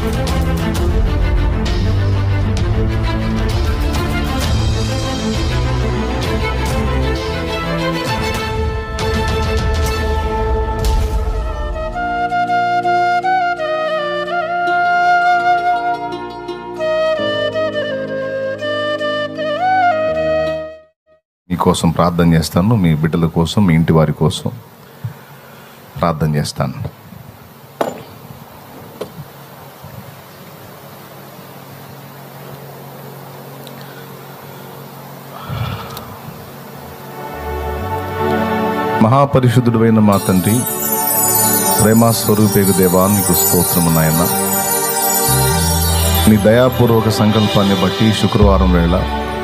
మీకోసం ప్రార్థన చేస్తాను మీ బిడ్డల కోసం మీ ఇంటి వారి కోసం ప్రార్థన చేస్తాను మహాపరిశుద్ధుడైన మా తండ్రి ప్రేమ స్వరూపేగు దేవా నీకు స్తోత్రము నాయన నీ దయాపూర్వక సంకల్పాన్ని బట్టి శుక్రవారం వేళ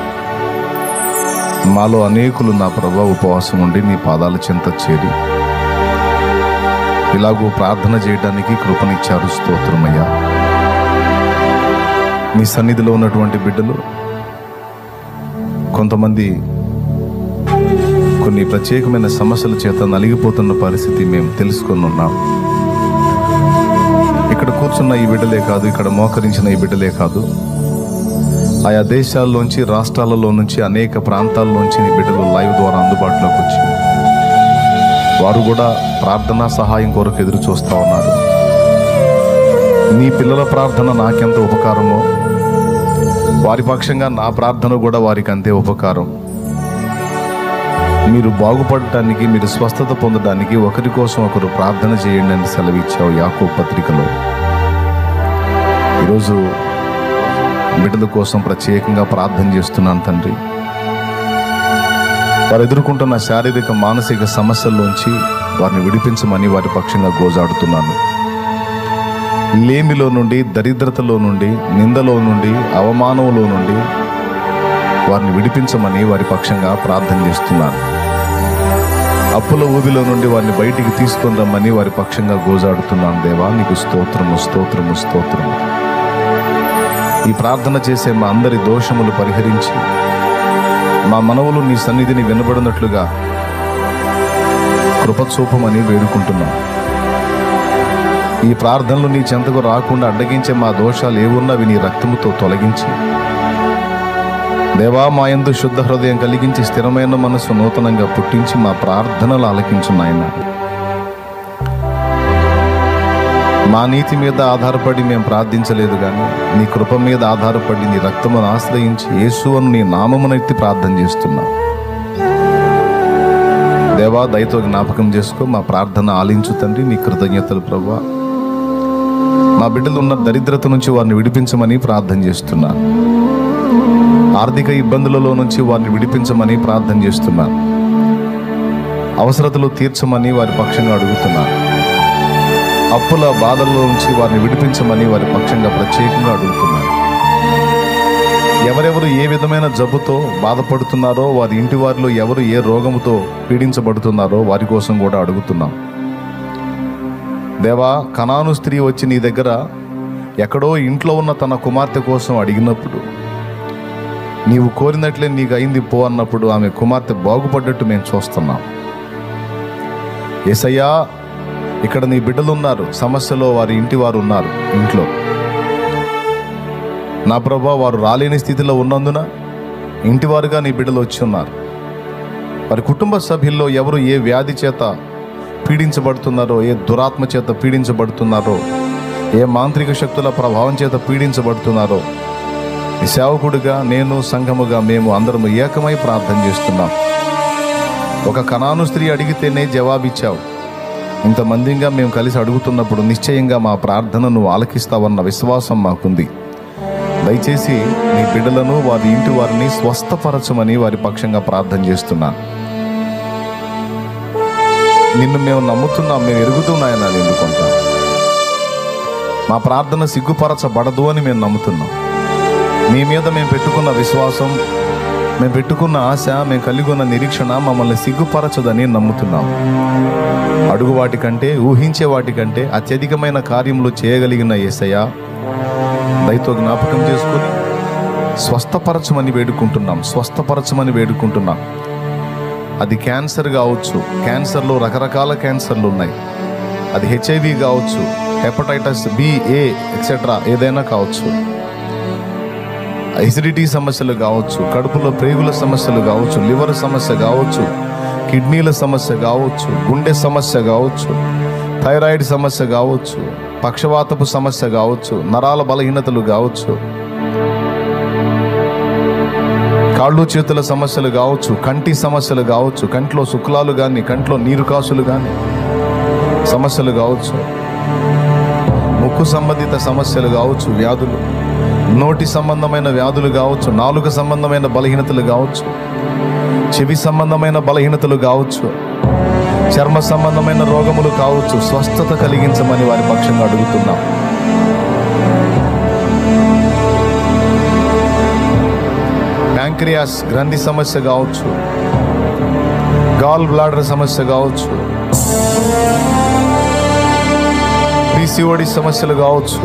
మాలో అనేకులు నా ప్రభా ఉపవాసం ఉండి నీ పాదాల చెంత చేరి ఇలాగూ ప్రార్థన చేయడానికి కృపనిచ్చారు స్తోత్రమయ్యా నీ సన్నిధిలో ఉన్నటువంటి బిడ్డలు కొంతమంది కొన్ని ప్రత్యేకమైన సమస్యల చేత నలిగిపోతున్న పరిస్థితి మేము తెలుసుకొని ఉన్నాం ఇక్కడ కూర్చున్న ఈ బిడ్డలే కాదు ఇక్కడ మోకరించిన ఈ బిడ్డలే కాదు ఆయా దేశాల్లోంచి రాష్ట్రాలలో నుంచి అనేక ప్రాంతాల్లోంచి నీ బిడ్డలు లైవ్ ద్వారా అందుబాటులోకి వచ్చి వారు కూడా ప్రార్థనా సహాయం కొరకు ఎదురు చూస్తూ ఉన్నారు నీ పిల్లల ప్రార్థన నాకెంత ఉపకారమో వారి పక్షంగా నా ప్రార్థన కూడా వారికి అంతే ఉపకారం మీరు బాగుపడటానికి మీరు స్వస్థత పొందడానికి ఒకరి కోసం ఒకరు ప్రార్థన చేయండి అని సెలవిచ్చావు యాకో పత్రికలో ఈరోజు బిడ్డల కోసం ప్రత్యేకంగా ప్రార్థన చేస్తున్నాను తండ్రి వారు ఎదుర్కొంటున్న శారీరక మానసిక సమస్యల్లోంచి వారిని విడిపించమని వారి పక్షంగా గోజాడుతున్నాను లేమిలో నుండి దరిద్రతలో నుండి నిందలో నుండి అవమానంలో నుండి వారిని విడిపించమని వారి పక్షంగా ప్రార్థన చేస్తున్నాను అప్పుల ఊబిలో నుండి వారిని బయటికి తీసుకొని రమ్మని వారి పక్షంగా గోజాడుతున్నాను దేవా నీకు స్తోత్రము స్తోత్రము స్తోత్రము ఈ ప్రార్థన చేసే మా అందరి దోషములు పరిహరించి మా మనవులు నీ సన్నిధిని వినబడినట్లుగా కృపచూపమని వేడుకుంటున్నాం ఈ ప్రార్థనలు నీ చెంతకు రాకుండా అడ్డగించే మా దోషాలు ఏవున్నా అవి నీ రక్తముతో తొలగించి దేవా మా యందు శుద్ధ హృదయం కలిగించి స్థిరమైన మనసు నూతనంగా పుట్టించి మా ప్రార్థనలు ఆలకించు నాయన మా నీతి మీద ఆధారపడి మేము ప్రార్థించలేదు కానీ నీ కృప మీద ఆధారపడి నీ రక్తమును ఆశ్రయించి యేసు అని నీ నామమునెత్తి ప్రార్థన చేస్తున్నాం దేవా దయతో జ్ఞాపకం చేసుకో మా ప్రార్థన ఆలించు తండ్రి నీ కృతజ్ఞతలు ప్రభా మా బిడ్డలు ఉన్న దరిద్రత నుంచి వారిని విడిపించమని ప్రార్థన చేస్తున్నాను ఆర్థిక ఇబ్బందులలో నుంచి వారిని విడిపించమని ప్రార్థన చేస్తున్నాను అవసరతలు తీర్చమని వారి పక్షంగా అడుగుతున్నాను అప్పుల బాధల్లో నుంచి వారిని విడిపించమని వారి పక్షంగా ప్రత్యేకంగా అడుగుతున్నాను ఎవరెవరు ఏ విధమైన జబ్బుతో బాధపడుతున్నారో వారి ఇంటి వారిలో ఎవరు ఏ రోగముతో పీడించబడుతున్నారో వారి కోసం కూడా అడుగుతున్నాం దేవా కనాను స్త్రీ వచ్చి నీ దగ్గర ఎక్కడో ఇంట్లో ఉన్న తన కుమార్తె కోసం అడిగినప్పుడు నీవు కోరినట్లే నీకు అయింది పో అన్నప్పుడు ఆమె కుమార్తె బాగుపడ్డట్టు మేము చూస్తున్నాం ఏసయ్యా ఇక్కడ నీ బిడ్డలు ఉన్నారు సమస్యలో వారి ఇంటి వారు ఉన్నారు ఇంట్లో నా ప్రభా వారు రాలేని స్థితిలో ఉన్నందున ఇంటివారుగా నీ బిడ్డలు వచ్చి ఉన్నారు వారి కుటుంబ సభ్యుల్లో ఎవరు ఏ వ్యాధి చేత పీడించబడుతున్నారో ఏ దురాత్మ చేత పీడించబడుతున్నారో ఏ మాంత్రిక శక్తుల ప్రభావం చేత పీడించబడుతున్నారో ఈ సేవకుడిగా నేను సంఘముగా మేము అందరము ఏకమై ప్రార్థన చేస్తున్నాం ఒక కణాను స్త్రీ అడిగితేనే జవాబిచ్చావు ఇంతమందిగా మేము కలిసి అడుగుతున్నప్పుడు నిశ్చయంగా మా ప్రార్థనను ఆలకిస్తావన్న విశ్వాసం మాకుంది దయచేసి నీ బిడ్డలను వారి ఇంటి వారిని స్వస్థపరచమని వారి పక్షంగా ప్రార్థన చేస్తున్నాను నిన్ను మేము నమ్ముతున్నాం మేము ఎరుగుతున్నాయని అది ఎందుకుంటా మా ప్రార్థన సిగ్గుపరచబడదు అని మేము నమ్ముతున్నాం మీ మీద మేము పెట్టుకున్న విశ్వాసం మేము పెట్టుకున్న ఆశ మేము కలిగి ఉన్న నిరీక్షణ మమ్మల్ని సిగ్గుపరచదని నమ్ముతున్నాం అడుగు వాటికంటే ఊహించే వాటికంటే అత్యధికమైన కార్యములు చేయగలిగిన యేసయ్య దయతో జ్ఞాపకం చేసుకుని స్వస్థపరచమని వేడుకుంటున్నాం స్వస్థపరచమని వేడుకుంటున్నాం అది క్యాన్సర్ కావచ్చు క్యాన్సర్లో రకరకాల క్యాన్సర్లు ఉన్నాయి అది హెచ్ఐవి కావచ్చు హెపటైటిస్ బి ఏ ఎక్సెట్రా ఏదైనా కావచ్చు ఎసిడిటీ సమస్యలు కావచ్చు కడుపులో ప్రేగుల సమస్యలు కావచ్చు లివర్ సమస్య కావచ్చు కిడ్నీల సమస్య కావచ్చు గుండె సమస్య కావచ్చు థైరాయిడ్ సమస్య కావచ్చు పక్షవాతపు సమస్య కావచ్చు నరాల బలహీనతలు కావచ్చు కాళ్ళు చేతుల సమస్యలు కావచ్చు కంటి సమస్యలు కావచ్చు కంట్లో శుక్లాలు కానీ కంట్లో నీరు కాసులు కానీ సమస్యలు కావచ్చు ముక్కు సంబంధిత సమస్యలు కావచ్చు వ్యాధులు నోటి సంబంధమైన వ్యాధులు కావచ్చు నాలుక సంబంధమైన బలహీనతలు కావచ్చు చెవి సంబంధమైన బలహీనతలు కావచ్చు చర్మ సంబంధమైన రోగములు కావచ్చు స్వస్థత కలిగించమని వారి పక్షంగా అడుగుతున్నాం ప్యాంక్రియాస్ గ్రంథి సమస్య కావచ్చు గాల్ బ్లాడర్ సమస్య కావచ్చు పీసీఓడి సమస్యలు కావచ్చు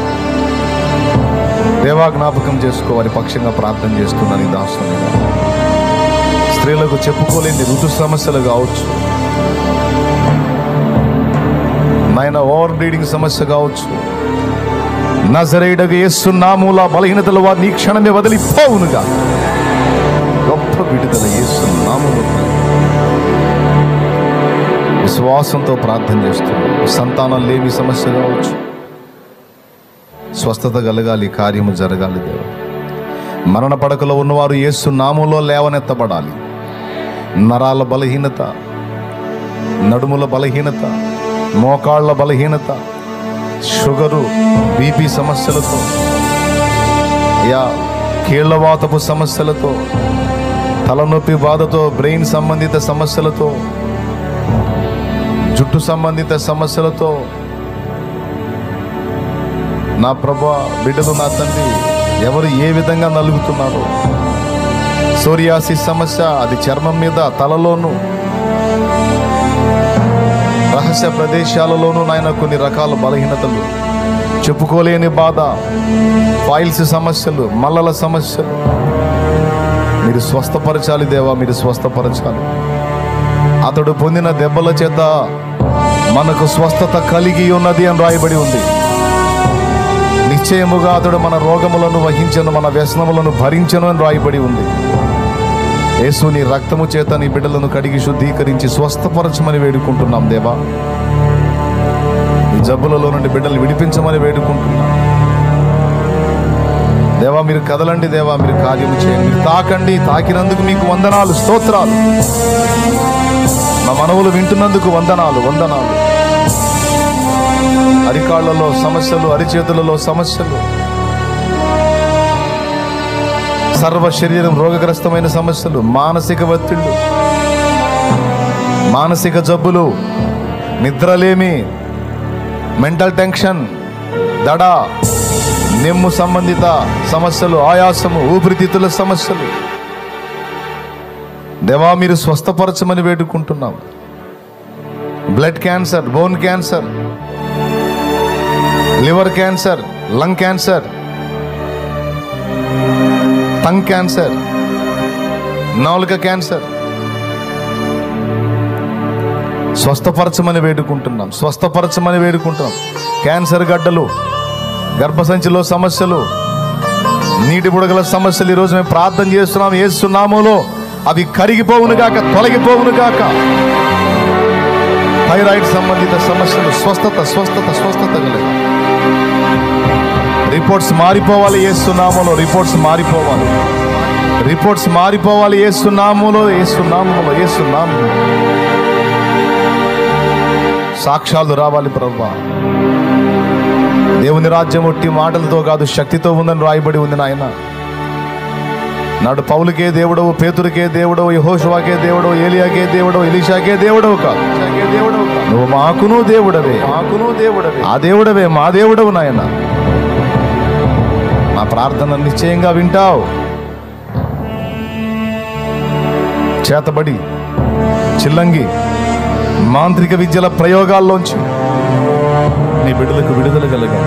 దేవా జ్ఞాపకం చేసుకో వారి పక్షంగా ప్రార్థన చేస్తున్నాను ఈ దాసుని స్త్రీలకు చెప్పుకోలేని ఋతు సమస్యలు కావచ్చు నాయన ఓవర్ బ్లీడింగ్ సమస్య కావచ్చు నజరేడగా ఏస్తున్నామూల బలహీనతలు వారిని ఈ క్షణమే వదిలిపోవునుగా గొప్ప విడుదల ఏస్తున్నాము విశ్వాసంతో ప్రార్థన చేస్తున్నాం సంతానం లేని సమస్య కావచ్చు స్వస్థత కలగాలి కార్యము జరగాలి దేవ మరణ పడకలో ఉన్నవారు ఏసు నామంలో లేవనెత్తబడాలి నరాల బలహీనత నడుముల బలహీనత మోకాళ్ళ బలహీనత షుగరు బీపీ సమస్యలతో యా కీళ్లవాతపు సమస్యలతో తలనొప్పి బాధతో బ్రెయిన్ సంబంధిత సమస్యలతో జుట్టు సంబంధిత సమస్యలతో నా ప్రభా బిడ్డలు నా తండ్రి ఎవరు ఏ విధంగా నలుగుతున్నారో సోరియాసిస్ సమస్య అది చర్మం మీద తలలోను రహస్య ప్రదేశాలలోనూ నాయన కొన్ని రకాల బలహీనతలు చెప్పుకోలేని బాధ ఫైల్స్ సమస్యలు మల్లల సమస్యలు మీరు స్వస్థపరచాలి దేవా మీరు స్వస్థపరచాలి అతడు పొందిన దెబ్బల చేత మనకు స్వస్థత కలిగి ఉన్నది అని రాయబడి ఉంది నిశ్చయముగా అతడు మన రోగములను వహించను మన వ్యసనములను భరించను అని రాయబడి ఉంది యేసు నీ రక్తము చేత నీ బిడ్డలను కడిగి శుద్ధీకరించి స్వస్థపరచమని వేడుకుంటున్నాం దేవా ఈ జబ్బులలో నుండి బిడ్డలు విడిపించమని వేడుకుంటున్నాం దేవా మీరు కదలండి దేవా మీరు కార్యము చేయండి మీరు తాకండి తాకినందుకు మీకు వందనాలు స్తోత్రాలు మా మనవులు వింటున్నందుకు వందనాలు వందనాలు అరికాళ్లలో సమస్యలు అరిచేతులలో సమస్యలు సర్వ శరీరం రోగగ్రస్తమైన సమస్యలు మానసిక ఒత్తిళ్ళు మానసిక జబ్బులు నిద్రలేమి మెంటల్ టెన్షన్ దడ నిమ్ము సంబంధిత సమస్యలు ఆయాసము ఊపిరితిత్తుల సమస్యలు దేవా మీరు స్వస్థపరచమని వేడుకుంటున్నాం blood cancer bone cancer liver cancer lung cancer tongue cancer నాలుక క్యాన్సర్ స్వస్థపరచమని వేడుకుంటున్నాం స్వస్థపరచమని వేడుకుంటున్నాం క్యాన్సర్ గడ్డలు గర్భసంచిలో సమస్యలు నీటి బుడగల సమస్యలు ఈరోజు మేము ప్రార్థన చేస్తున్నాం ఏస్తున్నామోలో అవి కరిగిపోవును గాక తొలగిపోవును గాక థైరాయిడ్ సంబంధిత సమస్యలు స్వస్థత స్వస్థత స్వస్థత కలగాలి రిపోర్ట్స్ మారిపోవాలి ఏస్తున్నామోలో రిపోర్ట్స్ మారిపోవాలి రిపోర్ట్స్ మారిపోవాలి ఏస్తున్నామోలో ఏస్తున్నామోలో ఏస్తున్నాము సాక్ష్యాలు రావాలి ప్రభా దేవుని రాజ్యం ఒట్టి మాటలతో కాదు శక్తితో ఉందని రాయబడి ఉంది నాయన నాడు పౌలుకే దేవుడవు పేతురికే దేవుడవు యహోషువాకే దేవుడవు ఏలియాకే దేవుడవు ఎలీషాకే దేవుడవు కాదు నువ్వు మాకును దేవుడవే మాకును దేవుడవే ఆ దేవుడవే మా దేవుడవు నాయన నా ప్రార్థన నిశ్చయంగా వింటావు చేతబడి చిల్లంగి మాంత్రిక విద్యల ప్రయోగాల్లోంచి నీ బిడ్డలకు విడుదల కలగాలి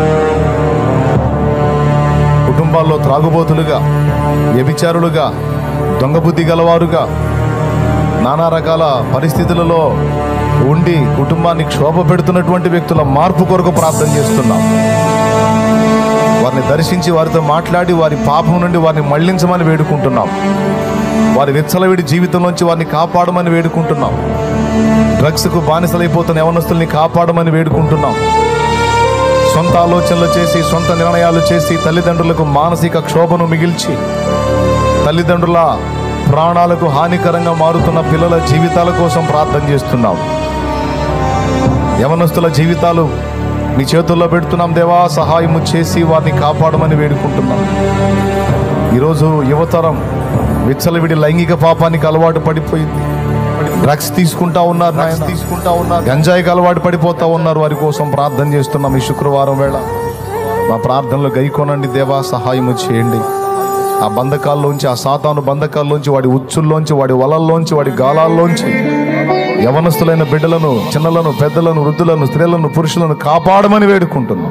కుటుంబాల్లో త్రాగుబోతులుగా వ్యభిచారులుగా దొంగబుద్ధి గలవారుగా నానా రకాల పరిస్థితులలో ఉండి కుటుంబాన్ని క్షోభ పెడుతున్నటువంటి వ్యక్తుల మార్పు కొరకు ప్రార్థన చేస్తున్నాం వారిని దర్శించి వారితో మాట్లాడి వారి పాపం నుండి వారిని మళ్లించమని వేడుకుంటున్నాం వారి విచ్చలవిడి జీవితంలోంచి వారిని కాపాడమని వేడుకుంటున్నాం డ్రగ్స్కు బానిసలైపోతున్న యవనస్తుల్ని కాపాడమని వేడుకుంటున్నాం సొంత ఆలోచనలు చేసి సొంత నిర్ణయాలు చేసి తల్లిదండ్రులకు మానసిక క్షోభను మిగిల్చి తల్లిదండ్రుల ప్రాణాలకు హానికరంగా మారుతున్న పిల్లల జీవితాల కోసం ప్రార్థన చేస్తున్నాం యవనస్తుల జీవితాలు మీ చేతుల్లో పెడుతున్నాం దేవా సహాయము చేసి వారిని కాపాడమని వేడుకుంటున్నాం ఈరోజు యువతరం విచ్చలవిడి లైంగిక పాపానికి అలవాటు పడిపోయింది డ్రగ్స్ తీసుకుంటా ఉన్నారు నాయన తీసుకుంటా ఉన్నారు గంజాయికి అలవాటు పడిపోతా ఉన్నారు వారి కోసం ప్రార్థన చేస్తున్నాం ఈ శుక్రవారం వేళ మా ప్రార్థనలో గైకోనండి దేవా సహాయము చేయండి ఆ బంధకాల్లోంచి ఆ సాతాను బంధకాల్లోంచి వాడి ఉచ్చుల్లోంచి వాడి వలల్లోంచి వాడి గాలాల్లోంచి యవనస్తులైన బిడ్డలను చిన్నలను పెద్దలను వృద్ధులను స్త్రీలను పురుషులను కాపాడమని వేడుకుంటున్నాం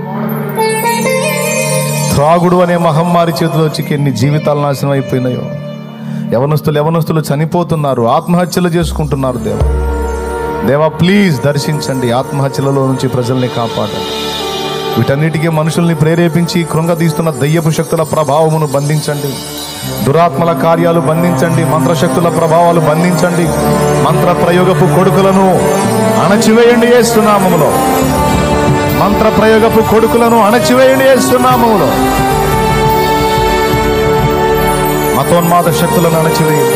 త్రాగుడు అనే మహమ్మారి చేతిలో చిక్కి ఎన్ని జీవితాలు నాశనం అయిపోయినాయో యవనస్తులు యవనస్తులు చనిపోతున్నారు ఆత్మహత్యలు చేసుకుంటున్నారు దేవ దేవా ప్లీజ్ దర్శించండి ఆత్మహత్యలలో నుంచి ప్రజల్ని కాపాడండి వీటన్నిటికీ మనుషుల్ని ప్రేరేపించి కృంగదీస్తున్న దయ్యపు శక్తుల ప్రభావమును బంధించండి దురాత్మల కార్యాలు బంధించండి మంత్రశక్తుల ప్రభావాలు బంధించండి మంత్ర ప్రయోగపు కొడుకులను అణచివేయండి ఏసునామములో మంత్ర ప్రయోగపు కొడుకులను అణచివేయండి ఏసునామములో మతోన్మాద శక్తులను అణచివేయండి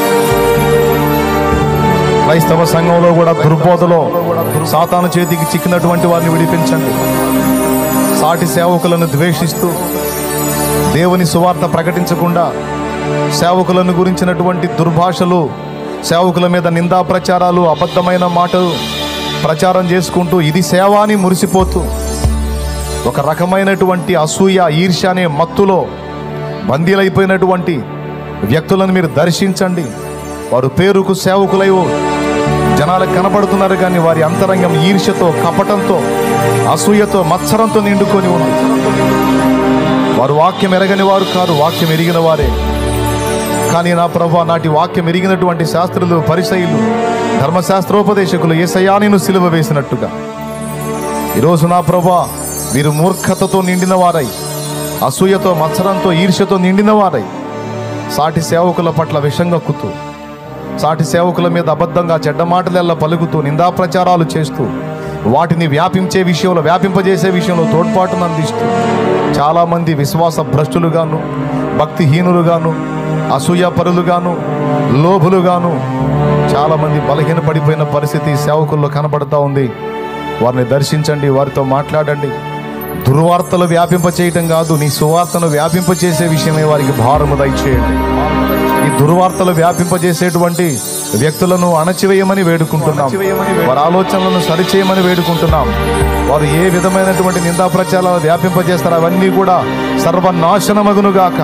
క్రైస్తవ సంఘంలో కూడా దుర్బోధలో సాతాను చేతికి చిక్కినటువంటి వారిని విడిపించండి సాటి సేవకులను ద్వేషిస్తూ దేవుని సువార్త ప్రకటించకుండా సేవకులను గురించినటువంటి దుర్భాషలు సేవకుల మీద నిందా ప్రచారాలు అబద్ధమైన మాటలు ప్రచారం చేసుకుంటూ ఇది సేవ అని మురిసిపోతూ ఒక రకమైనటువంటి అసూయ ఈర్ష్య అనే మత్తులో బందీలైపోయినటువంటి వ్యక్తులను మీరు దర్శించండి వారు పేరుకు సేవకులై జనాలకు కనపడుతున్నారు కానీ వారి అంతరంగం ఈర్ష్యతో కపటంతో అసూయతో మత్సరంతో నిండుకొని ఉంది వారు వాక్యం ఎరగని వారు కాదు వాక్యం ఎరిగిన వారే కానీ నా ప్రభా నాటి వాక్యం ఎరిగినటువంటి శాస్త్రులు పరిసయులు ధర్మశాస్త్రోపదేశకులు ఏ సయానిను సిలువ వేసినట్టుగా ఈరోజు నా ప్రభా వీరు మూర్ఖతతో నిండిన వారై అసూయతో మత్సరంతో ఈర్ష్యతో నిండిన వారై సాటి సేవకుల పట్ల విషంగక్కుతూ సాటి సేవకుల మీద అబద్ధంగా చెడ్డ మాటలెల్లా పలుకుతూ నిందా ప్రచారాలు చేస్తూ వాటిని వ్యాపించే విషయంలో వ్యాపింపజేసే విషయంలో తోడ్పాటును అందిస్తూ చాలామంది విశ్వాస భ్రష్టులుగాను భక్తిహీనులుగాను అసూయపరులుగాను లోభులుగాను చాలామంది బలహీనపడిపోయిన పరిస్థితి సేవకుల్లో కనబడుతూ ఉంది వారిని దర్శించండి వారితో మాట్లాడండి దుర్వార్తలు వ్యాపింప చేయటం కాదు నీ సువార్తను వ్యాపింపచేసే విషయమే వారికి భారము దయచేయండి ఈ దుర్వార్తలు వ్యాపింపజేసేటువంటి వ్యక్తులను అణచివేయమని వేడుకుంటున్నాం వారి ఆలోచనలను సరిచేయమని వేడుకుంటున్నాం వారు ఏ విధమైనటువంటి నిందా ప్రచారాలు వ్యాపింపజేస్తారు అవన్నీ కూడా సర్వనాశనమగునుగాక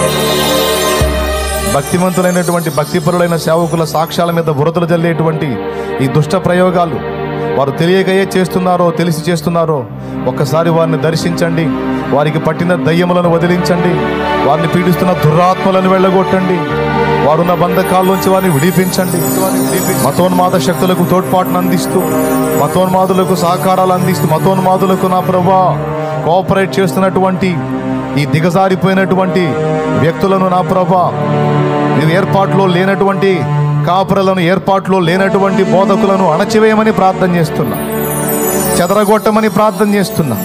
భక్తిమంతులైనటువంటి భక్తిపరులైన సేవకుల సాక్ష్యాల మీద బురదలు జల్లేటువంటి ఈ దుష్ట ప్రయోగాలు వారు తెలియకయే చేస్తున్నారో తెలిసి చేస్తున్నారో ఒక్కసారి వారిని దర్శించండి వారికి పట్టిన దయ్యములను వదిలించండి వారిని పీడిస్తున్న దురాత్మలను వెళ్ళగొట్టండి వారున్న బంధకాల్లోంచి వారిని విడిపించండి మతోన్మాద శక్తులకు తోడ్పాటును అందిస్తూ మతోన్మాదులకు సహకారాలు అందిస్తూ మతోన్మాదులకు నా ప్రభా కోఆపరేట్ చేస్తున్నటువంటి ఈ దిగజారిపోయినటువంటి వ్యక్తులను నా ప్రభా నీవు ఏర్పాట్లో లేనటువంటి కాపురలను ఏర్పాట్లో లేనటువంటి బోధకులను అణచివేయమని ప్రార్థన చేస్తున్నా చెదరగొట్టమని ప్రార్థన చేస్తున్నా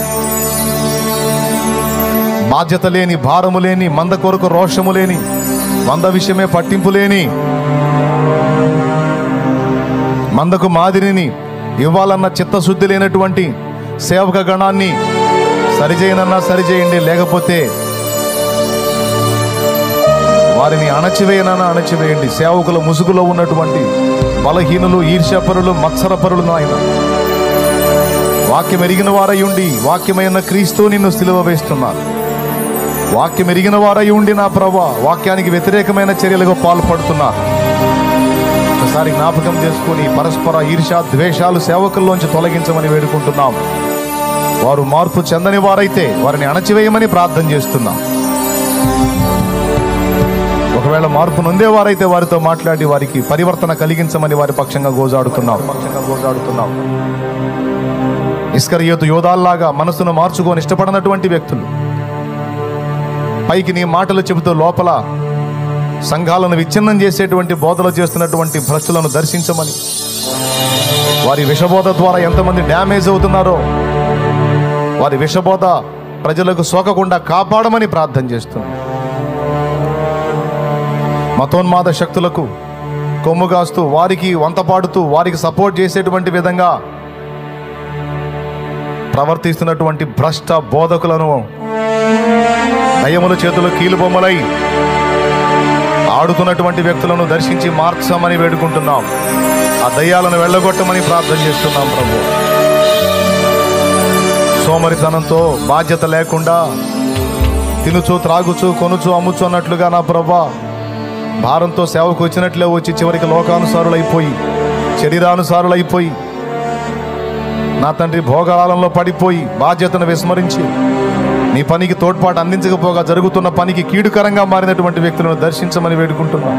బాధ్యత లేని భారము లేని మంద కొరకు రోషము లేని మంద విషయమే పట్టింపు లేని మందకు మాదిరిని ఇవ్వాలన్న చిత్తశుద్ధి లేనటువంటి సేవక గణాన్ని సరిచేయనన్నా సరిచేయండి లేకపోతే వారిని అణచివేయనన్నా అణచివేయండి సేవకుల ముసుగులో ఉన్నటువంటి బలహీనులు ఈర్ష్యపరులు మత్సరపరులు నాయన వాక్యం ఎరిగిన వారై ఉండి వాక్యమైన క్రీస్తు నిన్ను సిలువ వేస్తున్నారు వాక్యం ఎరిగిన వారై ఉండి నా ప్రభా వాక్యానికి వ్యతిరేకమైన చర్యలకు పాల్పడుతున్నారు ఒకసారి జ్ఞాపకం చేసుకుని పరస్పర ఈర్ష్య ద్వేషాలు సేవకుల్లోంచి తొలగించమని వేడుకుంటున్నాం వారు మార్పు చెందని వారైతే వారిని అణచివేయమని ప్రార్థన చేస్తున్నాం ఒకవేళ ఒకవేళ మార్పు నొందేవారైతే వారితో మాట్లాడి వారికి పరివర్తన కలిగించమని వారి పక్షంగా గోజాడుతున్నాం పక్షంగా గోజాడుతున్నాం ఇస్కరియోతు యోధాల్లాగా మనసును మార్చుకొని ఇష్టపడనటువంటి వ్యక్తులు పైకి నీ మాటలు చెబుతూ లోపల సంఘాలను విచ్ఛిన్నం చేసేటువంటి బోధలు చేస్తున్నటువంటి భ్రష్టులను దర్శించమని వారి విషబోధ ద్వారా ఎంతమంది డ్యామేజ్ అవుతున్నారో వారి విషబోధ ప్రజలకు సోకకుండా కాపాడమని ప్రార్థన చేస్తుంది మతోన్మాద శక్తులకు కొమ్ముగాస్తూ వారికి వంతపాడుతూ వారికి సపోర్ట్ చేసేటువంటి విధంగా ప్రవర్తిస్తున్నటువంటి భ్రష్ట బోధకులను దయ్యముల చేతులు కీలుబొమ్మలై ఆడుతున్నటువంటి వ్యక్తులను దర్శించి మార్చమని వేడుకుంటున్నాం ఆ దయ్యాలను వెళ్ళగొట్టమని ప్రార్థన చేస్తున్నాం ప్రభు సోమరితనంతో బాధ్యత లేకుండా తినుచు త్రాగుచు కొనుచు అమ్ముచు అన్నట్లుగా నా ప్రభా భారంతో సేవకు వచ్చినట్లే వచ్చి చివరికి లోకానుసారులైపోయి శరీరానుసారులైపోయి నా తండ్రి భోగాలంలో పడిపోయి బాధ్యతను విస్మరించి నీ పనికి తోడ్పాటు అందించకపోగా జరుగుతున్న పనికి కీడుకరంగా మారినటువంటి వ్యక్తులను దర్శించమని వేడుకుంటున్నా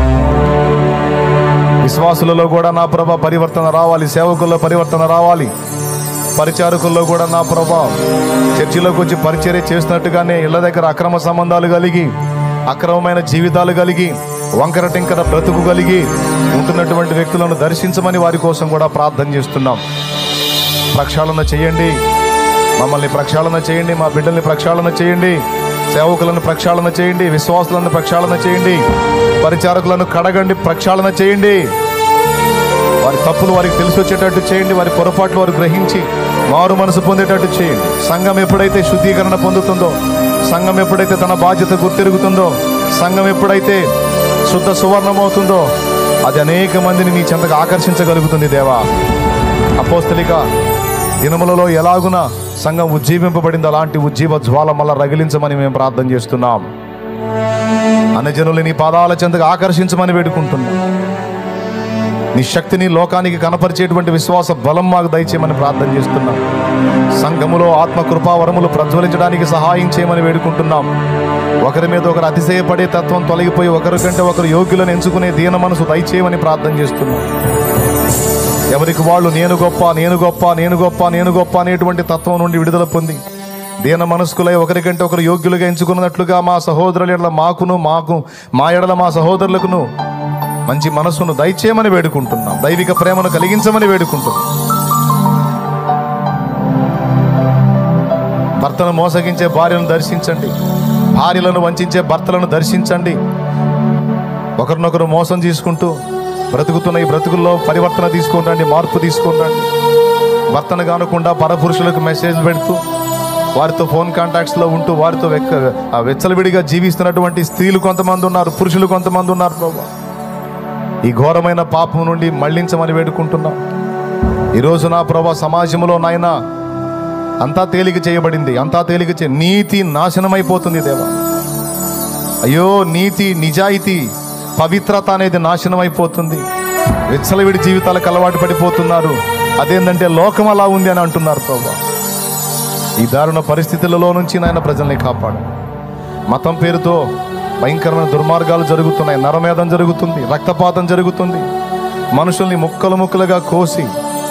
విశ్వాసులలో కూడా నా ప్రభ పరివర్తన రావాలి సేవకుల్లో పరివర్తన రావాలి పరిచారకుల్లో కూడా నా ప్రభా చర్చిలోకి వచ్చి పరిచర్య చేసినట్టుగానే ఇళ్ళ దగ్గర అక్రమ సంబంధాలు కలిగి అక్రమమైన జీవితాలు కలిగి వంకర టింకర బ్రతుకు కలిగి ఉంటున్నటువంటి వ్యక్తులను దర్శించమని వారి కోసం కూడా ప్రార్థన చేస్తున్నాం ప్రక్షాళన చేయండి మమ్మల్ని ప్రక్షాళన చేయండి మా బిడ్డల్ని ప్రక్షాళన చేయండి సేవకులను ప్రక్షాళన చేయండి విశ్వాసులను ప్రక్షాళన చేయండి పరిచారకులను కడగండి ప్రక్షాళన చేయండి వారి తప్పులు వారికి తెలిసి వచ్చేటట్టు చేయండి వారి పొరపాట్లు వారు గ్రహించి మారు మనసు పొందేటట్టు చేయండి సంఘం ఎప్పుడైతే శుద్ధీకరణ పొందుతుందో సంఘం ఎప్పుడైతే తన బాధ్యత గుర్తిరుగుతుందో సంఘం ఎప్పుడైతే శుద్ధ సువర్ణమవుతుందో అది అనేక మందిని నీ చెంతగా ఆకర్షించగలుగుతుంది దేవా అపోస్తలిక దినములలో ఎలాగున సంఘం ఉజ్జీవింపబడిందో అలాంటి ఉజ్జీవ జ్వాల మళ్ళా రగిలించమని మేము ప్రార్థన చేస్తున్నాం అన్నజనులు నీ పాదాల చెంతగా ఆకర్షించమని వేడుకుంటున్నాం నీ శక్తిని లోకానికి కనపరిచేటువంటి విశ్వాస బలం మాకు దయచేయమని ప్రార్థన చేస్తున్నాం సంఘములో ఆత్మ కృపావరములు ప్రజ్వలించడానికి సహాయం చేయమని వేడుకుంటున్నాం ఒకరి మీద ఒకరు అతిశయపడే తత్వం తొలగిపోయి ఒకరి కంటే ఒకరు యోగ్యులను ఎంచుకునే దీన మనసు దయచేయమని ప్రార్థన చేస్తున్నాం ఎవరికి వాళ్ళు నేను గొప్ప నేను గొప్ప నేను గొప్ప నేను గొప్ప అనేటువంటి తత్వం నుండి విడుదల పొంది దీన మనస్కులై ఒకరికంటే ఒకరు యోగ్యులుగా ఎంచుకున్నట్లుగా మా సహోదరుల ఎడల మాకును మాకు మా ఎడల మా సహోదరులకును మంచి మనస్సును దయచేయమని వేడుకుంటున్నాం దైవిక ప్రేమను కలిగించమని వేడుకుంటున్నాం భర్తను మోసగించే భార్యను దర్శించండి భార్యలను వంచే భర్తలను దర్శించండి ఒకరినొకరు మోసం చేసుకుంటూ బ్రతుకుతున్న ఈ బ్రతుకుల్లో పరివర్తన తీసుకొని రండి మార్పు తీసుకొని రండి భర్తను కానకుండా పరపురుషులకు మెసేజ్ పెడుతూ వారితో ఫోన్ కాంటాక్ట్స్లో ఉంటూ వారితో వెక్క ఆ వెచ్చలవిడిగా జీవిస్తున్నటువంటి స్త్రీలు కొంతమంది ఉన్నారు పురుషులు కొంతమంది ఉన్నారు ప్రభు ఈ ఘోరమైన పాపం నుండి మళ్ళించమని వేడుకుంటున్నాం ఈరోజు నా ప్రభా సమాజంలో నాయన అంతా తేలిక చేయబడింది అంతా తేలిక చే నీతి నాశనమైపోతుంది దేవా అయ్యో నీతి నిజాయితీ పవిత్రత అనేది నాశనం అయిపోతుంది విచ్చలవిడి జీవితాలకు అలవాటు పడిపోతున్నారు అదేంటంటే లోకం అలా ఉంది అని అంటున్నారు ప్రభా ఈ దారుణ పరిస్థితులలో నుంచి నాయన ప్రజల్ని కాపాడు మతం పేరుతో భయంకరమైన దుర్మార్గాలు జరుగుతున్నాయి నరమేధం జరుగుతుంది రక్తపాతం జరుగుతుంది మనుషుల్ని ముక్కలు ముక్కలుగా కోసి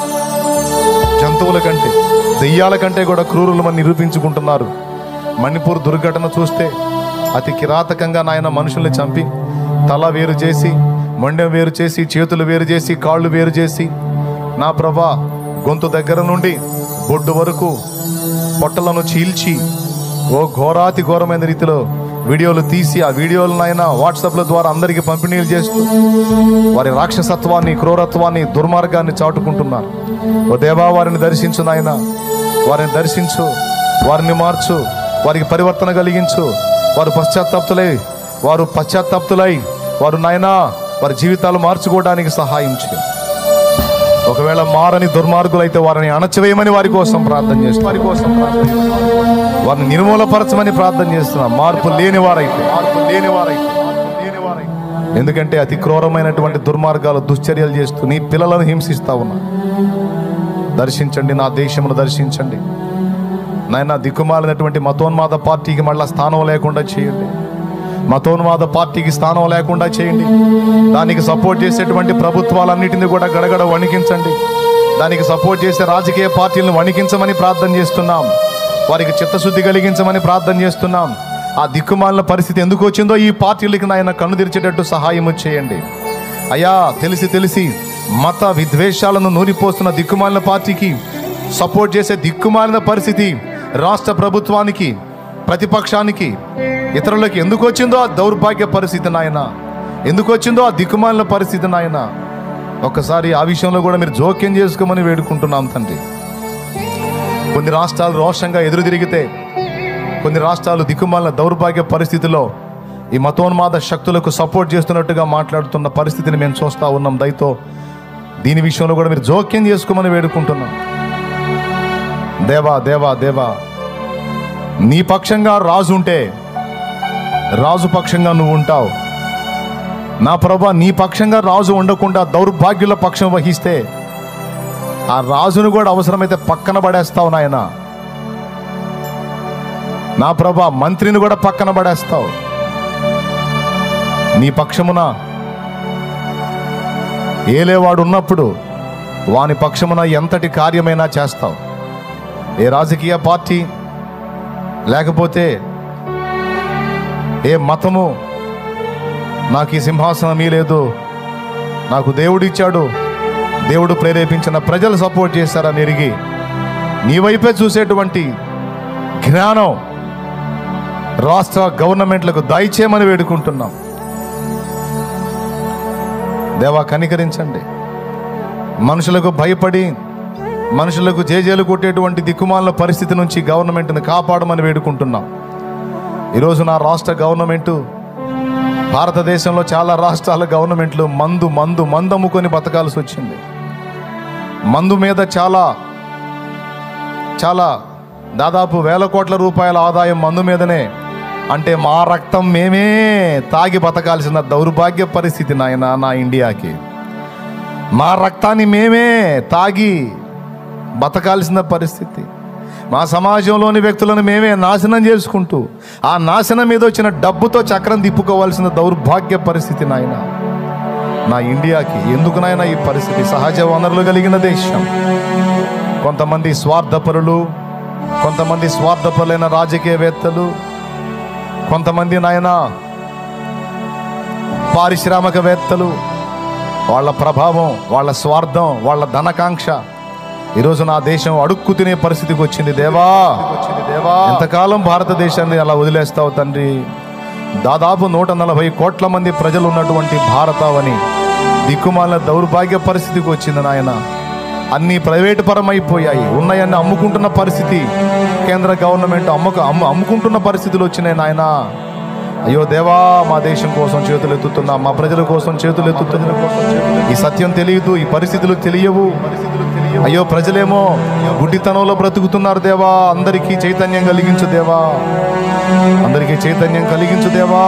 జంతువుల కంటే దెయ్యాల కంటే కూడా క్రూరులమని నిరూపించుకుంటున్నారు మణిపూర్ దుర్ఘటన చూస్తే అతి కిరాతకంగా నాయన మనుషుల్ని చంపి తల వేరు చేసి మొండెం వేరు చేసి చేతులు వేరు చేసి కాళ్ళు వేరు చేసి నా ప్రభా గొంతు దగ్గర నుండి బొడ్డు వరకు పొట్టలను చీల్చి ఓ ఘోరాతి ఘోరమైన రీతిలో వీడియోలు తీసి ఆ వీడియోలను ఆయన వాట్సాప్ల ద్వారా అందరికీ పంపిణీలు చేస్తూ వారి రాక్షసత్వాన్ని క్రూరత్వాన్ని దుర్మార్గాన్ని చాటుకుంటున్నారు ఓ దేవా వారిని దర్శించు నాయన వారిని దర్శించు వారిని మార్చు వారికి పరివర్తన కలిగించు వారు పశ్చాత్తాప్తులై వారు పశ్చాత్తాప్తులై వారు నాయనా వారి జీవితాలు మార్చుకోవడానికి సహాయం చేయి ఒకవేళ మారని దుర్మార్గులైతే వారిని అణచివేయమని వారి కోసం ప్రార్థన చేస్తున్నాం వారి కోసం ప్రార్థన చేస్తున్నాం. వారిని నిర్మూలపరచమని ప్రార్థన చేస్తున్నాం మార్పు లేని వారైతే మార్పు లేని వారైతే మార్పు లేని వారైతే. ఎందుకంటే అతి క్రూరమైనటువంటి దుర్మార్గాలు దుశ్చర్యలు చేస్తూ నీ పిల్లలను హింసిస్తా ఉన్నా దర్శించండి నా దేశమును దర్శించండి నాయన దిక్కుమాలినటువంటి మతోన్మాద పార్టీకి మళ్ళా స్థానం లేకుండా చేయండి మతోన్వాద పార్టీకి స్థానం లేకుండా చేయండి దానికి సపోర్ట్ చేసేటువంటి ప్రభుత్వాలన్నిటిని కూడా గడగడ వణికించండి దానికి సపోర్ట్ చేసే రాజకీయ పార్టీలను వణికించమని ప్రార్థన చేస్తున్నాం వారికి చిత్తశుద్ధి కలిగించమని ప్రార్థన చేస్తున్నాం ఆ దిక్కుమాలిన పరిస్థితి ఎందుకు వచ్చిందో ఈ పార్టీలకి నాయన కన్ను తెరిచేటట్టు సహాయం చేయండి అయ్యా తెలిసి తెలిసి మత విద్వేషాలను నూరిపోస్తున్న దిక్కుమాలిన పార్టీకి సపోర్ట్ చేసే దిక్కుమాలిన పరిస్థితి రాష్ట్ర ప్రభుత్వానికి ప్రతిపక్షానికి ఇతరులకు ఎందుకు వచ్చిందో ఆ దౌర్భాగ్య పరిస్థితి నాయన ఎందుకు వచ్చిందో ఆ దిక్కుమాలిన పరిస్థితి నాయన ఒక్కసారి ఆ విషయంలో కూడా మీరు జోక్యం చేసుకోమని వేడుకుంటున్నాం తండ్రి కొన్ని రాష్ట్రాలు రోషంగా ఎదురు తిరిగితే కొన్ని రాష్ట్రాలు దిక్కుమాలిన దౌర్భాగ్య పరిస్థితిలో ఈ మతోన్మాద శక్తులకు సపోర్ట్ చేస్తున్నట్టుగా మాట్లాడుతున్న పరిస్థితిని మేము చూస్తూ ఉన్నాం దయతో దీని విషయంలో కూడా మీరు జోక్యం చేసుకోమని వేడుకుంటున్నాం దేవా దేవా దేవా నీ పక్షంగా రాజు ఉంటే రాజు పక్షంగా నువ్వు ఉంటావు నా ప్రభా నీ పక్షంగా రాజు ఉండకుండా దౌర్భాగ్యుల పక్షం వహిస్తే ఆ రాజును కూడా అవసరమైతే పక్కన పడేస్తావు నాయన నా ప్రభా మంత్రిని కూడా పక్కన పడేస్తావు నీ పక్షమున ఏలేవాడు ఉన్నప్పుడు వాని పక్షమున ఎంతటి కార్యమైనా చేస్తావు ఏ రాజకీయ పార్టీ లేకపోతే ఏ మతము నాకు ఈ సింహాసనం లేదు నాకు దేవుడు ఇచ్చాడు దేవుడు ప్రేరేపించిన ప్రజలు సపోర్ట్ చేశారని ఎరిగి నీ వైపే చూసేటువంటి జ్ఞానం రాష్ట్ర గవర్నమెంట్లకు దయచేయమని వేడుకుంటున్నాం దేవా కనికరించండి మనుషులకు భయపడి మనుషులకు జేజేలు కొట్టేటువంటి దిక్కుమాల పరిస్థితి నుంచి గవర్నమెంట్ని కాపాడమని వేడుకుంటున్నాం ఈరోజు నా రాష్ట్ర గవర్నమెంటు భారతదేశంలో చాలా రాష్ట్రాల గవర్నమెంట్లు మందు మందు మందు అమ్ముకొని బతకాల్సి వచ్చింది మందు మీద చాలా చాలా దాదాపు వేల కోట్ల రూపాయల ఆదాయం మందు మీదనే అంటే మా రక్తం మేమే తాగి బతకాల్సిన దౌర్భాగ్య పరిస్థితి నాయన నా ఇండియాకి మా రక్తాన్ని మేమే తాగి బతకాల్సిన పరిస్థితి మా సమాజంలోని వ్యక్తులను మేమే నాశనం చేసుకుంటూ ఆ నాశనం మీద వచ్చిన డబ్బుతో చక్రం తిప్పుకోవాల్సిన దౌర్భాగ్య పరిస్థితి నాయన నా ఇండియాకి ఎందుకు నాయన ఈ పరిస్థితి సహజ వనరులు కలిగిన దేశం కొంతమంది స్వార్థపరులు కొంతమంది స్వార్థపరులైన రాజకీయవేత్తలు కొంతమంది నాయన పారిశ్రామికవేత్తలు వాళ్ళ ప్రభావం వాళ్ళ స్వార్థం వాళ్ళ ధనకాంక్ష ఈరోజు నా దేశం అడుక్కు తినే పరిస్థితికి వచ్చింది దేవా ఎంతకాలం భారతదేశాన్ని అలా వదిలేస్తావు తండ్రి దాదాపు నూట నలభై కోట్ల మంది ప్రజలు ఉన్నటువంటి భారతావని దిక్కుమాల దౌర్భాగ్య పరిస్థితికి వచ్చింది నాయన అన్ని ప్రైవేటు పరమైపోయాయి ఉన్నాయన్ని అమ్ముకుంటున్న పరిస్థితి కేంద్ర గవర్నమెంట్ అమ్మక అమ్ము అమ్ముకుంటున్న పరిస్థితులు వచ్చినాయి నాయనా అయ్యో దేవా మా దేశం కోసం చేతులు ఎత్తుతున్నా మా ప్రజల కోసం చేతులు ఎత్తుతున్నా ఈ సత్యం తెలియదు ఈ పరిస్థితులు తెలియవు అయ్యో ప్రజలేమో గుడ్డితనంలో బ్రతుకుతున్నారు దేవా అందరికీ చైతన్యం కలిగించు దేవా అందరికీ చైతన్యం కలిగించు దేవా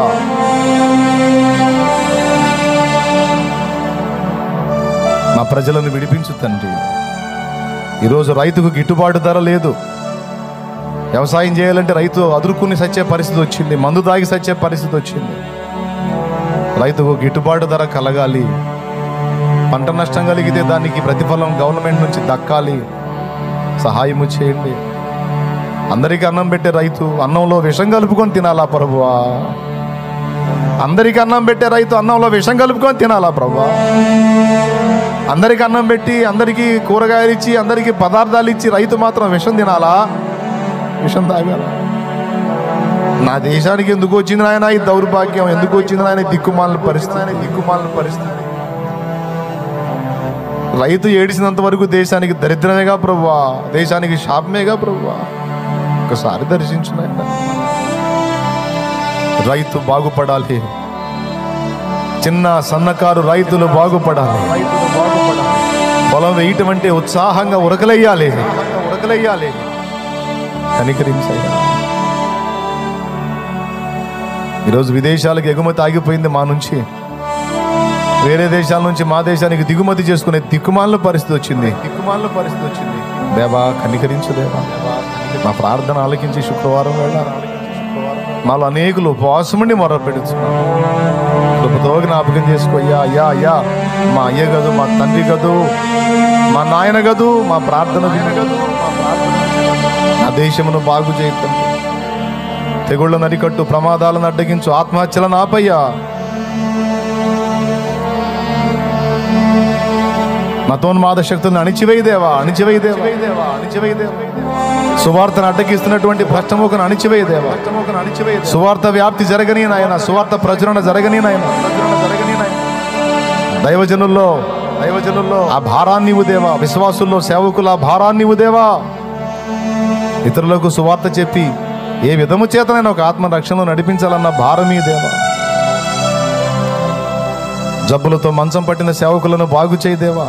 నా ప్రజలను విడిపించు తండ్రి ఈరోజు రైతుకు గిట్టుబాటు ధర లేదు వ్యవసాయం చేయాలంటే రైతు అదురుకుని సచ్చే పరిస్థితి వచ్చింది మందు దాగి సచ్చే పరిస్థితి వచ్చింది రైతుకు గిట్టుబాటు ధర కలగాలి పంట నష్టం కలిగితే దానికి ప్రతిఫలం గవర్నమెంట్ నుంచి దక్కాలి సహాయము చేయండి అందరికీ అన్నం పెట్టే రైతు అన్నంలో విషం కలుపుకొని తినాలా ప్రభువా అందరికీ అన్నం పెట్టే రైతు అన్నంలో విషం కలుపుకొని తినాలా ప్రభువా అందరికి అన్నం పెట్టి అందరికీ కూరగాయలు ఇచ్చి అందరికీ పదార్థాలు ఇచ్చి రైతు మాత్రం విషం తినాలా విషం తాగాల నా దేశానికి ఎందుకు వచ్చింది నాయన ఈ దౌర్భాగ్యం ఎందుకు వచ్చింది నాయన ఈ దిక్కుమాలిన పరిస్థితి దిక్కుమాలిన పరిస్థితి రైతు ఏడిసినంత వరకు దేశానికి దరిద్రమేగా ప్రభువా దేశానికి శాపమేగా ప్రభువా ఒకసారి దర్శించు నాయన రైతు బాగుపడాలి చిన్న సన్నకారు రైతులు బాగుపడాలి పొలం వేయటం అంటే ఉత్సాహంగా ఉరకలయ్యాలి ఉరకలయ్యాలి కనికరించయ్యా ఈరోజు విదేశాలకు ఎగుమతి ఆగిపోయింది మా నుంచి వేరే దేశాల నుంచి మా దేశానికి దిగుమతి చేసుకునే దిక్కుమాల పరిస్థితి వచ్చింది దిక్కుమాల పరిస్థితి వచ్చింది దేవా కనికరించు దేవా మా ప్రార్థన ఆలకించి శుక్రవారం వేళ మాలో అనేకులు ఉపవాసముండి మొర పెడుతున్నారు కృపతో జ్ఞాపకం చేసుకో అయ్యా అయ్యా అయ్యా మా అయ్య గదు మా తండ్రి గదు మా నాయన గదు మా ప్రార్థన విను గదు మా ప్రార్థన నా దేశమును బాగు చేయటం తెగుళ్ళ నరికట్టు ప్రమాదాలను అడ్డగించు ఆత్మహత్యలను ఆపయ్యా మతోన్మాద శక్తులను అణిచివేయదేవా అణిచివేయదేవా అణిచివేయదేవా సువార్తను అడ్డగిస్తున్నటువంటి భ్రష్టముఖను అణిచివేయదేవా సువార్త వ్యాప్తి జరగని నాయన సువార్త ప్రచురణ జరగని నాయన దైవజనుల్లో దైవజనుల్లో ఆ భారాన్ని ఉదేవా విశ్వాసుల్లో సేవకుల ఆ భారాన్ని ఉదేవా ఇతరులకు సువార్త చెప్పి ఏ విధము చేతనైనా ఒక ఆత్మ రక్షణలో నడిపించాలన్న భారం ఈ దేవా జబ్బులతో మంచం పట్టిన సేవకులను బాగు చేయదేవా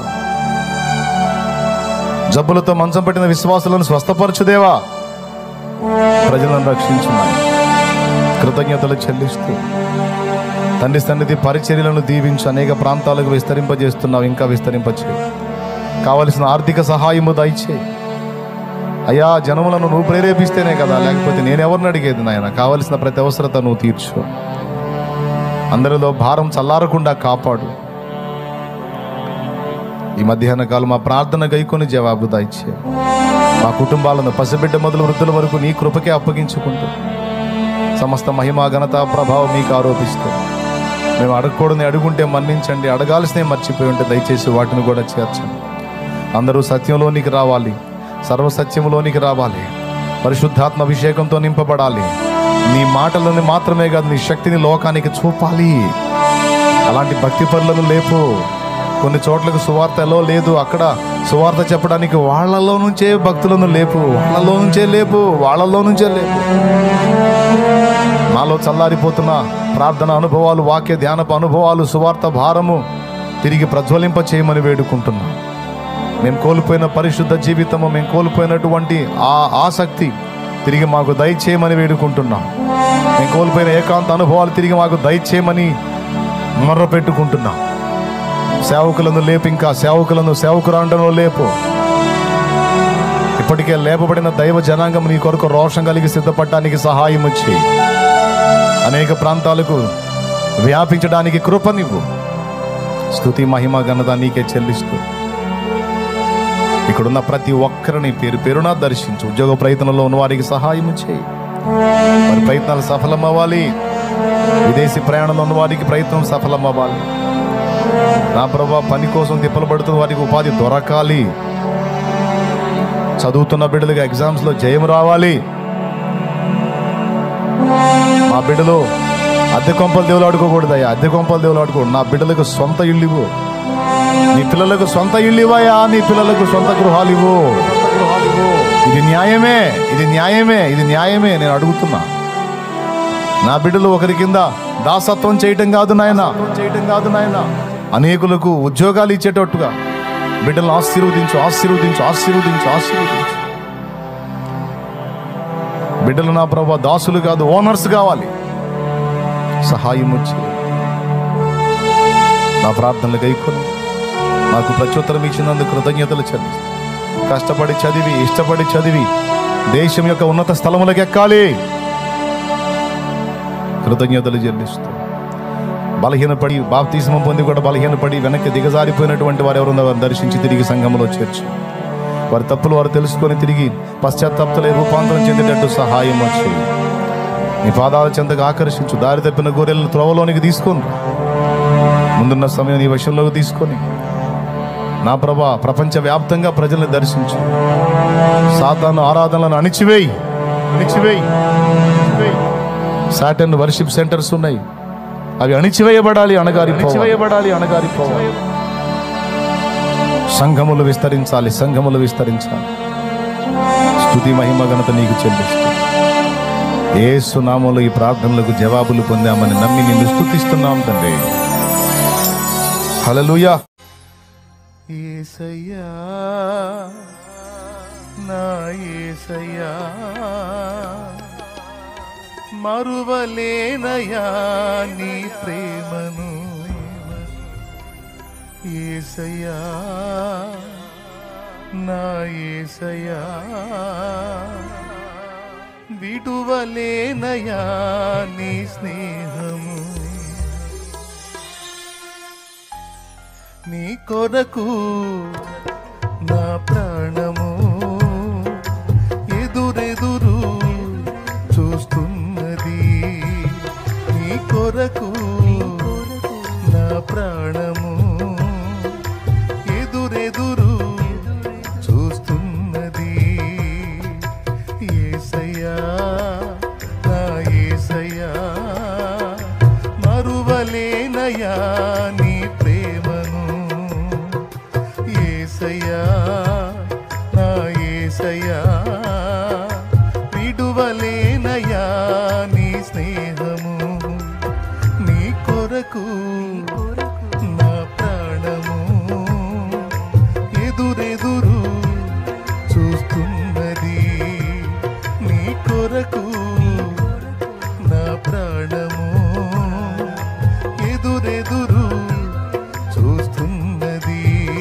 జబ్బులతో మంచం పట్టిన విశ్వాసులను స్వస్థపరచుదేవా ప్రజలను రక్షించున్నాయి కృతజ్ఞతలు చెల్లిస్తూ తండ్రి సన్నిధి పరిచర్యలను దీవించి అనేక ప్రాంతాలకు విస్తరింపజేస్తున్నావు ఇంకా విస్తరింపచేయి కావలసిన ఆర్థిక సహాయము దయచే అయ్యా జనములను నువ్వు ప్రేరేపిస్తేనే కదా లేకపోతే నేనెవరిని అడిగేది నాయన కావలసిన ప్రతి అవసరత నువ్వు తీర్చు అందరిలో భారం చల్లారకుండా కాపాడు ఈ మధ్యాహ్న కాలం మా ప్రార్థన గైకొని జవాబు దాయిచ్చే మా కుటుంబాలను పసిబిడ్డ మొదలు వృద్ధుల వరకు నీ కృపకే అప్పగించుకుంటూ సమస్త మహిమ ఘనత ప్రభావం మీకు ఆరోపిస్తూ మేము అడగకూడని అడుగుంటే మన్నించండి అడగాల్సినవి మర్చిపోయి ఉంటే దయచేసి వాటిని కూడా చేర్చండి అందరూ సత్యంలోనికి రావాలి సర్వసత్యములోనికి రావాలి పరిశుద్ధాత్మ అభిషేకంతో నింపబడాలి నీ మాటలను మాత్రమే కాదు నీ శక్తిని లోకానికి చూపాలి అలాంటి భక్తి పనులను లేపు కొన్ని చోట్లకు సువార్త ఎలా లేదు అక్కడ సువార్త చెప్పడానికి వాళ్ళలో నుంచే భక్తులను లేపు వాళ్ళలో నుంచే లేపు వాళ్ళలో నుంచే లేపు మాలో చల్లారిపోతున్న ప్రార్థన అనుభవాలు వాక్య ధ్యానపు అనుభవాలు సువార్త భారము తిరిగి ప్రజ్వలింప చేయమని వేడుకుంటున్నాం మేము కోల్పోయిన పరిశుద్ధ జీవితము మేము కోల్పోయినటువంటి ఆ ఆసక్తి తిరిగి మాకు దయచేయమని వేడుకుంటున్నాం మేము కోల్పోయిన ఏకాంత అనుభవాలు తిరిగి మాకు దయచేయమని మొర్ర పెట్టుకుంటున్నాం సేవకులను లేపు ఇంకా సేవకులను సేవకురాండంలో లేపు ఇప్పటికే లేపబడిన దైవ జనాంగం నీ కొరకు రోషం కలిగి సిద్ధపడటానికి సహాయం వచ్చి అనేక ప్రాంతాలకు వ్యాపించడానికి కృపనివ్వు స్తుతి మహిమ ఘనత నీకే చెల్లిస్తూ ఇక్కడున్న ప్రతి ఒక్కరిని పేరు పేరున దర్శించు ఉద్యోగ ప్రయత్నంలో ఉన్న వారికి సహాయం చేయి వారి ప్రయత్నాలు సఫలమవ్వాలి విదేశీ ప్రయాణంలో ఉన్న వారికి ప్రయత్నం సఫలమవ్వాలి నా ప్రభా పని కోసం తిప్పలు పడుతున్న వారికి ఉపాధి దొరకాలి చదువుతున్న బిడ్డలుగా ఎగ్జామ్స్లో జయం రావాలి మా బిడ్డలు అద్దె కొంపలు దేవులు ఆడుకోకూడదయ్యా అద్దె కొంపలు దేవులు ఆడుకోకూడదు నా బిడ్డలకు సొంత ఇల్లు ఇవ్వు నీ పిల్లలకు సొంత ఇల్లు ఇవ్వయా నీ పిల్లలకు సొంత గృహాలు ఇవ్వు ఇది న్యాయమే ఇది న్యాయమే ఇది న్యాయమే నేను అడుగుతున్నా నా బిడ్డలు ఒకరి కింద దాసత్వం చేయటం కాదు నాయన చేయటం కాదు నాయన అనేకులకు ఉద్యోగాలు ఇచ్చేటట్టుగా బిడ్డలను ఆశీర్వదించు ఆశీర్వదించు ఆశీర్వదించు ఆశీర్వదించు బిడ్డలు నా ప్రభా దాసులు కాదు ఓనర్స్ కావాలి సహాయం వచ్చి నా ప్రార్థనలు గైకొని నాకు ప్రత్యుత్తరం ఇచ్చినందుకు కృతజ్ఞతలు చెల్లిస్తాను కష్టపడి చదివి ఇష్టపడి చదివి దేశం యొక్క ఉన్నత స్థలములకు ఎక్కాలి కృతజ్ఞతలు చెల్లిస్తూ బలహీనపడి బాప్తీసమం పొంది కూడా బలహీనపడి వెనక్కి దిగజారిపోయినటువంటి వారు ఎవరున్నా వారిని దర్శించి తిరిగి సంఘంలో చేర్చు వారి తప్పులు వారు తెలుసుకొని తిరిగి పశ్చాత్తాప్తులై రూపాంతరం చెందేటట్టు సహాయం వచ్చి నీ పాదాల చెంతగా ఆకర్షించు దారి తప్పిన గొర్రెలను త్రోవలోనికి తీసుకొని రా. ముందున్న సమయం నీ వశంలోకి తీసుకొని నా ప్రభా ప్రపంచ వ్యాప్తంగా ప్రజల్ని దర్శించు సాతాను ఆరాధనలను అణిచివేయి అణిచివేయి అణిచివేయి. సాటన్ వర్షిప్ సెంటర్స్ ఉన్నాయి అవి అణిచివేయబడాలి అణగారి అణిచివేయబడాలి అణగారి సంఘములు విస్తరించాలి సంఘములు విస్తరించాలి స్తుతి మహిమ ఘనత నీకు చెల్లిస్తూ ఏ సునామలో ఈ ప్రార్థనలకు జవాబులు పొందామని నమ్మి నిన్ను స్తుతిస్తున్నాం తండ్రి హల్లెలూయా ఏసయ్యా నా ఏసయ్యా మరువలేనయా నీ ప్రేమను ఏసయ్యా నా ఏసయ్యా విడువలేనయా నీ స్నేహము నీ కొరకు నా ప్రాణము ఎదురెదురు చూస్తున్నది నీ కొరకు నా ప్రాణము ఎదురెదురు చూస్తున్నది ఏసయ్యా నా ఏసయ్యా మరువలేనయా నీ ప్రేమను ఏసయ్యా నా ఏసయ్యా విడువలేనయా నీ స్నేహము నీ కొరకు నా ప్రాణము ఎదురెదురు చూస్తున్నది నీ కొరకు నా ప్రాణము ఎదురెదురు చూస్తున్నది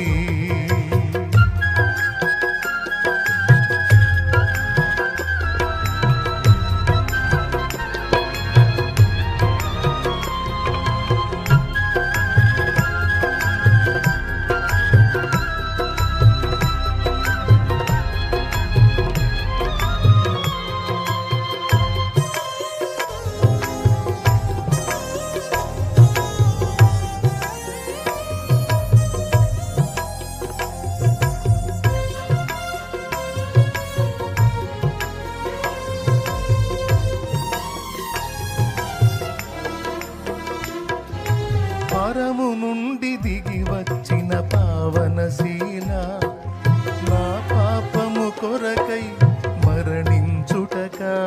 పరము నుండి దిగి వచ్చిన పావనశీల నా పాపము కొరకై మరణించుటకా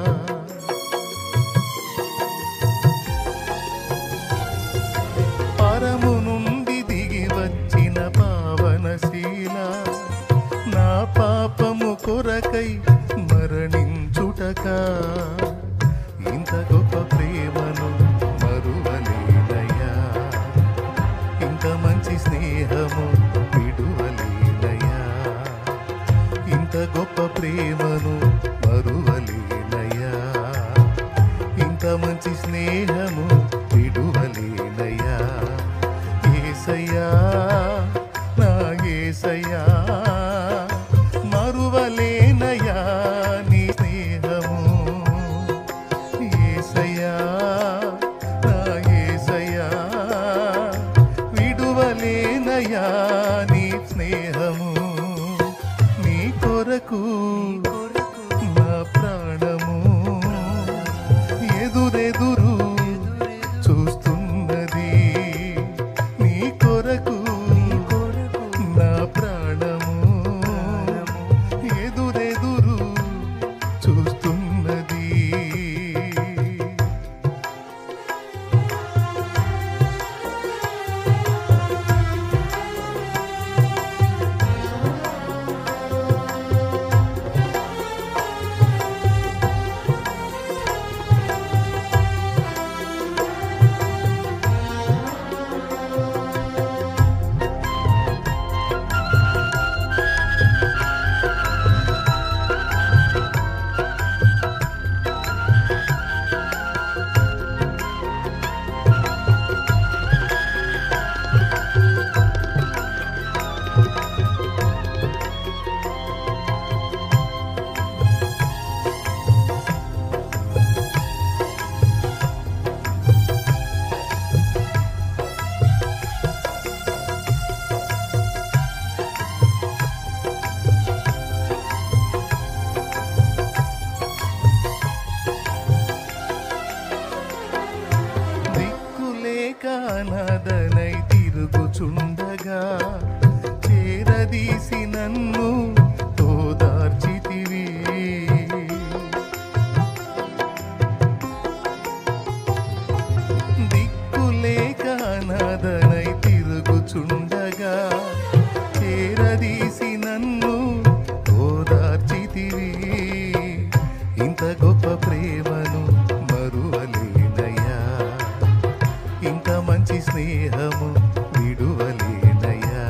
పరము నుండి దిగి వచ్చిన పావనశీల నా పాపము కొరకై మరణించుటకా ఇంత గొప్ప ప్రేమను మరువలేనయ్యా ఇంత మంచి స్నేహము విడువలేనయ్యా ఇంత గొప్ప ప్రేమను మరువలేనయ్యా ఇంత మంచి స్నేహము విడువలేనయ్యా ఏసయ్యా నా ఏసయ్యా మరువలేనయ్యా నీ స్నేహము ఏసయ్యా నా ఏసయ్యా విడువలేనయ్యా నీ స్నేహము నీ కొరకు నా ప్రాణము ఎదురెదురు చూస్తున్నది నీ కొరకు నా ప్రాణము ఎదురెదురు చూస్తున్నది దిక్కులేక అనాథనై తిరుగుచుండగా చేరదీసి నన్ను ఓదార్చితివి దిక్కులేక అనాథనై తిరుగుచుండగా చేరదీసి నన్ను ఓదార్చితివి ఇంత గొప్ప ప్రేమను మరువలేనయ్యా ఇంత మంచి స్నేహము విడువలేనయ్యా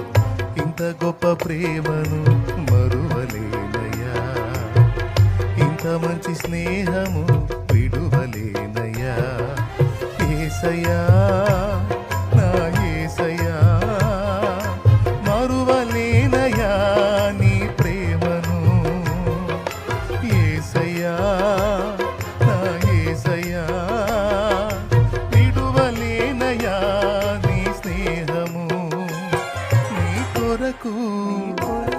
ఇంత గొప్ప ప్రేమను మరువలేనయ్యా ఇంత ఇంత మంచి స్నేహము విడువలేనయ్యా ఏసయ్యా నా ఏసయ్యా మరువలేనయ్యా నీ ప్రేమను ఏసయ్యా నా ఏసయ్యా విడువలేనయ్యా నీ స్నేహము నీ కొరకు